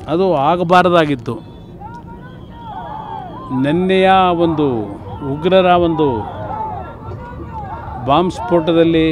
ಅದು ಆಗಬಾರ್ದಾಗಿತ್ತು ನಿನ್ನೆಯ ಒಂದು ಉಗ್ರರ ಒಂದು ಬಾಂಬ್ ಸ್ಫೋಟದಲ್ಲಿ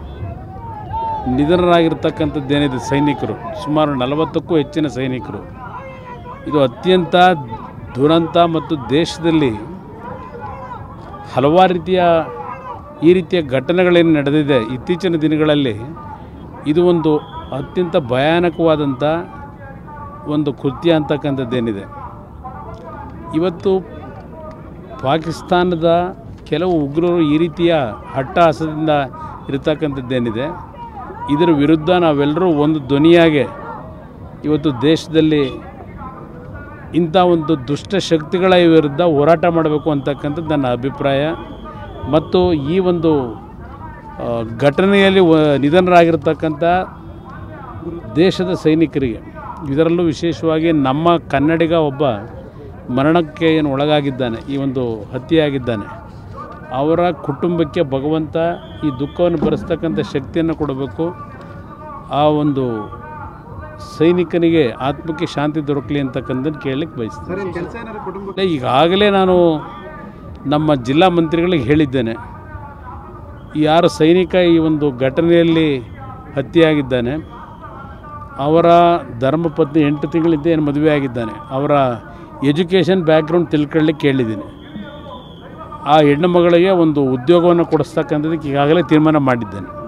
ನಿಧನರಾಗಿರ್ತಕ್ಕಂಥದ್ದೇನಿದೆ ಸೈನಿಕರು ಸುಮಾರು ನಲವತ್ತಕ್ಕೂ ಹೆಚ್ಚಿನ ಸೈನಿಕರು ಇದು ಅತ್ಯಂತ ದುರಂತ ಮತ್ತು ದೇಶದಲ್ಲಿ ಹಲವಾರು ರೀತಿಯ ಈ ರೀತಿಯ ಘಟನೆಗಳೇನು ನಡೆದಿದೆ ಇತ್ತೀಚಿನ ದಿನಗಳಲ್ಲಿ ಇದು ಒಂದು ಅತ್ಯಂತ ಭಯಾನಕವಾದಂಥ ಒಂದು ಕೃತ್ಯ ಅಂತಕ್ಕಂಥದ್ದೇನಿದೆ ಇವತ್ತು ಪಾಕಿಸ್ತಾನದ ಕೆಲವು ಉಗ್ರರು ಈ ರೀತಿಯ ಹಟ್ಟಹಾಸದಿಂದ ಇರತಕ್ಕಂಥದ್ದೇನಿದೆ ಇದರ ವಿರುದ್ಧ ನಾವೆಲ್ಲರೂ ಒಂದು ಧ್ವನಿಯಾಗೆ ಇವತ್ತು ದೇಶದಲ್ಲಿ ಇಂಥ ಒಂದು ದುಷ್ಟ ಶಕ್ತಿಗಳ ವಿರುದ್ಧ ಹೋರಾಟ ಮಾಡಬೇಕು ಅಂತಕ್ಕಂಥದ್ದು ನನ್ನ ಅಭಿಪ್ರಾಯ ಮತ್ತು ಈ ಒಂದು ಆ, ಘಟನೆಯಲ್ಲಿ ವ- ನಿಧನರಾಗಿರ್ತಕ್ಕಂಥ ದೇಶದ ಸೈನಿಕರಿಗೆ ಇದರಲ್ಲೂ ವಿಶೇಷವಾಗಿ ನಮ್ಮ ಕನ್ನಡಿಗ ಒಬ್ಬ ಮರಣಕ್ಕೆ ಏನು ಒಳಗಾಗಿದ್ದಾನೆ ಈ ಒಂದು ಹತ್ಯೆಯಾಗಿದ್ದಾನೆ ಅವರ ಕುಟುಂಬಕ್ಕೆ ಭಗವಂತ ಈ ದುಃಖವನ್ನು ಭರಿಸ್ತಕ್ಕಂಥ ಶಕ್ತಿಯನ್ನು ಕೊಡಬೇಕು ಆ ಒಂದು ಸೈನಿಕನಿಗೆ ಆತ್ಮಕ್ಕೆ ಶಾಂತಿ ದೊರಕಲಿ ಅಂತಕ್ಕಂಥದ್ದು ಕೇಳಲಿಕ್ಕೆ ಬಯಸ್ತೀನಿ ಸರ್ ಏನು ಕೆಲಸ ಏನಾದ್ರು ಕುಟುಂಬ ಇಲ್ಲ, ಈಗಾಗಲೇ ನಾನು ನಮ್ಮ ಜಿಲ್ಲಾ ಮಂತ್ರಿಗಳಿಗೆ ಹೇಳಿದ್ದೇನೆ ಈ ಯಾರು ಸೈನಿಕ ಈ ಒಂದು ಘಟನೆಯಲ್ಲಿ ಹತ್ಯೆಯಾಗಿದ್ದಾನೆ ಅವರ ಧರ್ಮಪತ್ನಿ ಎಂಟು ತಿಂಗಳಿಂದ ಏನು ಮದುವೆ ಆಗಿದ್ದಾನೆ ಅವರ ಎಜುಕೇಷನ್ ಬ್ಯಾಕ್ಗ್ರೌಂಡ್ ತಿಳ್ಕೊಳ್ಳಿಕ್ಕೆ ಕೇಳಿದ್ದೀನಿ ಆ ಹೆಣ್ಣು ಮಗಳಿಗೆ ಒಂದು ಉದ್ಯೋಗವನ್ನು ಕೊಡಿಸ್ತಕ್ಕಂಥದ್ದಕ್ಕೆ ಈಗಾಗಲೇ ತೀರ್ಮಾನ ಮಾಡಿದ್ದೇನೆ